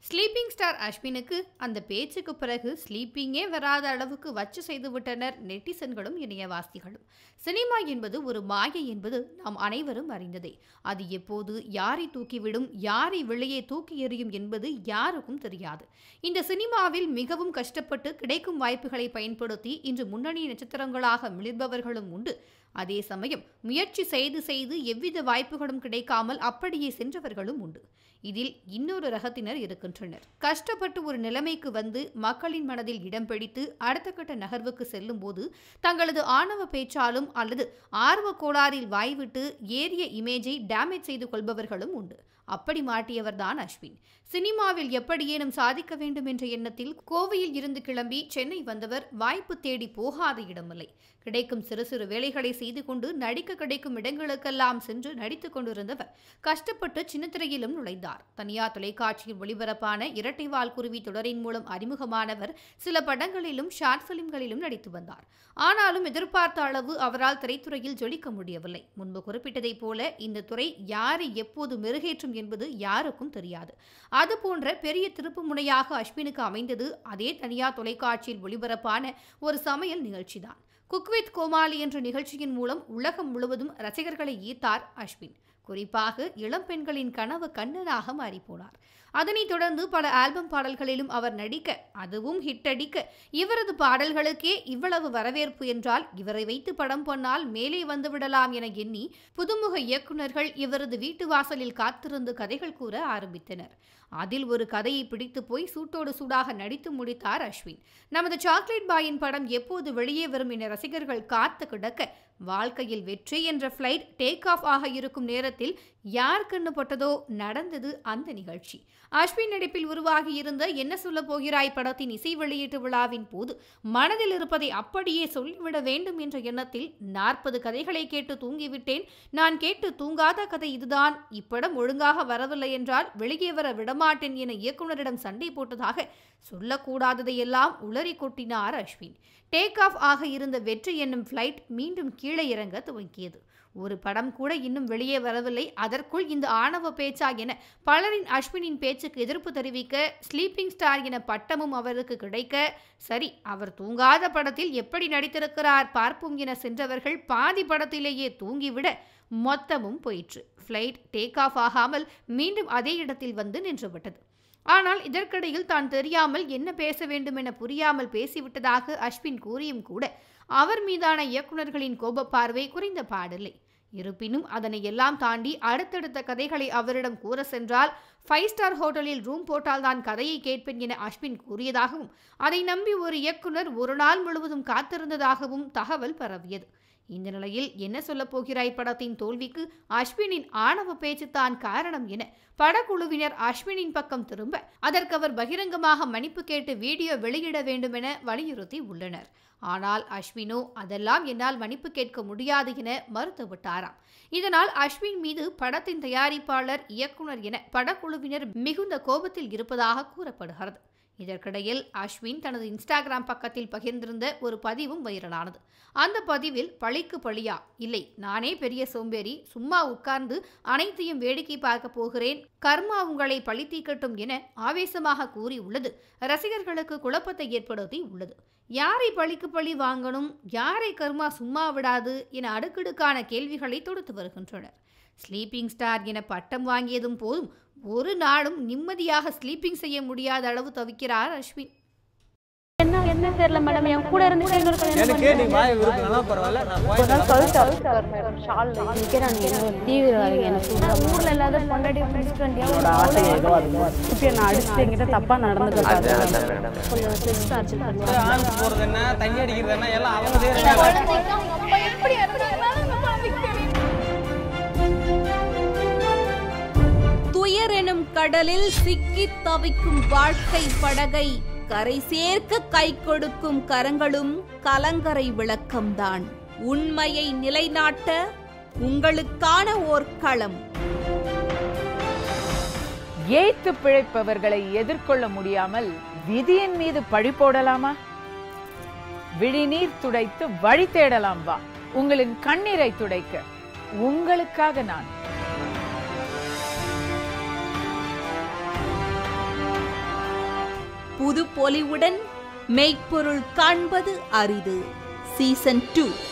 sleeping star அஸ்வினுக்கு அந்த பேச்சுக்கு பிறகு ஸ்லீப்பிங்கே வராத அளவுக்கு வச்சு செய்து விட்டனர் நெட்டிசன்களும் இணையவாசிகளும் சினிமா என்பது ஒரு மாயை என்பது நாம் அனைவரும் அறிந்ததே அது எப்போது யாரை தூக்கிவிடும் யாரை வெளியே தூக்கி எறியும் என்பது யாருக்கும் தெரியாது இந்த சினிமாவில் மிகவும் கஷ்டப்பட்டு கிடைக்கும் வாய்ப்புகளை பயன்படுத்தி இன்று முன்னணி நட்சத்திரங்களாக மிளிர்பவர்களும் உண்டு அதே சமயம் முயற்சி செய்து செய்து எவ்வித வாய்ப்புகளும் கிடைக்காமல் அப்படியே சென்றவர்களும் உண்டு இதில் இன்னொரு ரகத்தினர் இருக்கின்றனர் கஷ்டப்பட்டு ஒரு நிலைமைக்கு வந்து மக்களின் மனதில் இடம் பிடித்து அடுத்த கட்ட நகர்வுக்கு செல்லும் போது தங்களது ஆணவ பேச்சாலும் அல்லது ஆர்வ கோளாறில் வாய்விட்டு ஏறிய இமேஜை டேமேஜ் செய்து கொள்பவர்களும் உண்டு அப்படி மாட்டியவர்தான் அஸ்வின் சினிமாவில் எப்படியேனும் சாதிக்க வேண்டும் என்ற எண்ணத்தில் கோவையில் இருந்து கிளம்பி சென்னை வந்தவர் வாய்ப்பு தேடி போகாத இடமில்லை கிடைக்கும் சிறு சிறு வேலைகளை செய்து கொண்டு நடிக்க கிடைக்கும் இடங்களுக்கெல்லாம் சென்று நடித்துக் கொண்டிருந்தவர் கஷ்டப்பட்டு சின்னத்திரையிலும் நுழைந்தார் தனியார் தொலைக்காட்சியில் ஒளிபரப்பான இரட்டைவால் குருவி தொடரின் மூலம் அறிமுகமானவர் சில படங்களிலும் ஷார்ட் பிலிம்களிலும் நடித்து வந்தார் ஆனாலும் எதிர்பார்த்த அளவு அவரால் திரைத்துறையில் ஜொலிக்க முடியவில்லை முன்பு குறிப்பிட்டதைப் போல இந்த துறை யாரை எப்போது மெருகேற்றும் என்பது யாருக்கும் தெரியாது அது போன்ற பெரிய திருப்பு முனையாக அஸ்வினுக்கு அமைந்தது அதே தனியார் தொலைக்காட்சியில் ஒளிபரப்பான ஒரு சமையல் நிகழ்ச்சிதான் குக்வித் கோமாளி என்ற நிகழ்ச்சியின் மூலம் உலகம் முழுவதும் ரசிகர்களை ஈர்த்தார் அஸ்வின் குறிப்பாக இளம் பெண்களின் கனவு கண்ணனாக மாறிப்போனார் அதனைத் தொடர்ந்து பல ஆல்பம் பாடல்களிலும் அவர் நடிக்க அதுவும் ஹிட் அடிக்க இவரது பாடல்களுக்கே இவ்வளவு வரவேற்பு என்றால் இவரை வைத்து படம் பண்ணால் மேலே வந்துவிடலாம் என எண்ணி புதுமுக இயக்குநர்கள் இவரது வீட்டு வாசலில் காத்திருந்து கதைகள் கூற ஆரம்பித்தனர் அதில் ஒரு கதையை பிடித்து போய் சூட்டோடு சூடாக நடித்து முடித்தார் அஸ்வின் நமது சாக்லேட் பாயின் படம் எப்போது வெளியே வரும் என ரசிகர்கள் காத்து கிடக்க வாழ்க்கையில் வெற்றி என்ற ஃப்ளைட் டேக் ஆஃப் ஆக இருக்கும் நேரத்தில் யார் கண்ணு பட்டதோ நடந்தது அந்த நிகழ்ச்சி அஸ்வின் நடிப்பில் உருவாகி இருந்த என்ன சொல்ல போகிறாய் படத்தின் இசை வெளியீட்டு விழாவின் போது மனதில் இருப்பதை அப்படியே சொல்லிவிட வேண்டும் என்ற எண்ணத்தில் நாற்பது கதைகளை கேட்டு தூங்கிவிட்டேன் நான் கேட்டு தூங்காத கதை இதுதான் இப்படம் ஒழுங்காக வரவில்லை என்றால் வெளியே வர விடமாட்டேன் என இயக்குனரிடம் சண்டை போட்டதாக சொல்லக்கூடாததையெல்லாம் உளறி கொட்டினார் அஸ்வின் டேக் ஆஃப் ஆக இருந்த வெற்றி என்னும் ஃப்ளைட் மீண்டும் கீழே இறங்க துவங்கியது ஒரு படம் கூட இன்னும் வெளியே வரவில்லை அதற்குள் இந்த ஆணவ பேச்சா என பலரின் அஸ்வினின் பேச்சுக்கு எதிர்ப்பு தெரிவிக்க ஸ்லீப்பிங் ஸ்டார் என பட்டமும் அவருக்கு கிடைக்க சரி அவர் தூங்காத படத்தில் எப்படி நடித்திருக்கிறார் பார்ப்போம் என சென்றவர்கள் பாதி படத்திலேயே தூங்கிவிட மொத்தமும் போயிற்று ஃப்ளைட் டேக் ஆஃப் ஆகாமல் மீண்டும் அதே இடத்தில் வந்து நின்றுவிட்டது ஆனால் இதற்கிடையில் தான் தெரியாமல் என்ன பேச வேண்டும் என புரியாமல் பேசிவிட்டதாக அஸ்வின் கூறியும் கூட அவர் மீதான இயக்குநர்களின் கோப பார்வை குறைந்த பாடில்லை இருப்பினும் அதனை எல்லாம் தாண்டி அடுத்தடுத்த கதைகளை அவரிடம் கூற சென்றால் ஃபைவ் ஸ்டார் ஹோட்டலில் ரூம் போட்டால் தான் கதையை கேட்பேன் என அஸ்வின் கூறியதாகவும் அதை நம்பி ஒரு இயக்குனர் ஒரு நாள் முழுவதும் காத்திருந்ததாகவும் தகவல் பரவியது இந்த நிலையில் என்ன சொல்லப் போகிறாய் படத்தின் தோல்விக்கு அஸ்வினின் ஆணவ பேச்சு தான் காரணம் என படக்குழுவினர் அஸ்வினின் பக்கம் திரும்ப அதற்கு அவர் பகிரங்கமாக மன்னிப்பு கேட்டு வீடியோ வெளியிட வேண்டும் என வலியுறுத்தி உள்ளனர் ஆனால் அஸ்வினோ அதெல்லாம் என்னால் மன்னிப்பு கேட்க முடியாது என மறுத்துவிட்டாராம் இதனால் அஸ்வின் மீது படத்தின் தயாரிப்பாளர் இயக்குனர் என படக்குழுவினர் மிகுந்த கோபத்தில் இருப்பதாக கூறப்படுகிறது இதற்கிடையில் அஸ்வின் தனது இன்ஸ்டாகிராம் பக்கத்தில் பகிர்ந்திருந்த ஒரு பதிவும் வைரலானது அந்த பதிவில் பழிக்கு பழியா இல்லை நானே பெரிய சோம்பேறி சும்மா உட்கார்ந்து அனைத்தையும் வேடிக்கை பார்க்க போகிறேன் கர்மா உங்களை பழி தீக்கட்டும் என ஆவேசமாக கூறியுள்ளது ரசிகர்களுக்கு குழப்பத்தை ஏற்படுத்தி உள்ளது யாரை பழிக்கு பழி வாங்கணும் யாரை கர்மா சும்மா விடாது என அடுக்கடுக்கான கேள்விகளை தொடுத்து வருகின்றனர் ஸ்லீப்பிங் ஸ்டார் என பட்டம் வாங்கியதும் போதும் ஒரு நாளும் நிம்மதியாக ஸ்லீப்பிங் செய்ய முடியாத அளவு தவிக்கிறார் அஸ்வின் என்ன என்ன தெரியல மேடம் என் கூட இருந்து இன்னொரு கல்யாணம் எனக்கு நீ வாய் விருப்பம் பரவாயில்ல நான் வாய் தீவிரவாதி எனக்கு ஊர்ல இல்லாத பொண்டாட்டி பிடிச்சிட்டு வண்டியா ஆசை ஏதோ அது இப்போ நான் அடிச்சுட்டு என்கிட்ட தப்பா நடந்துக்கிட்டாரு கொஞ்சம் செக்ஸ் டார்ச்சர் பண்ணுவாங்க ஆண் போறது என்ன தண்ணி அடிக்கிறது என்ன எல்லாம் அவங்க செய்யறாங்க துயர் எனும் கடலில் சிக்கி தவிக்கும் வாழ்க்கை படகை கரை சேர்க்க கை கொடுக்கும் கரங்களும் கலங்கரை விளக்கம்தான் உண்மையை நிலைநாட்ட உங்களுக்கான ஓர் களம் ஏய்த்து பிழைப்பவர்களை எதிர்கொள்ள முடியாமல் விதியின் மீது பழி போடலாமா விழிநீர் துடைத்து வழி தேடலாம் வா உங்களின் கண்ணீரை துடைக்க உங்களுக்காக நான் புது பொலிவுடன் மெய்ப்பொருள் காண்பது அரிது சீசன் டூ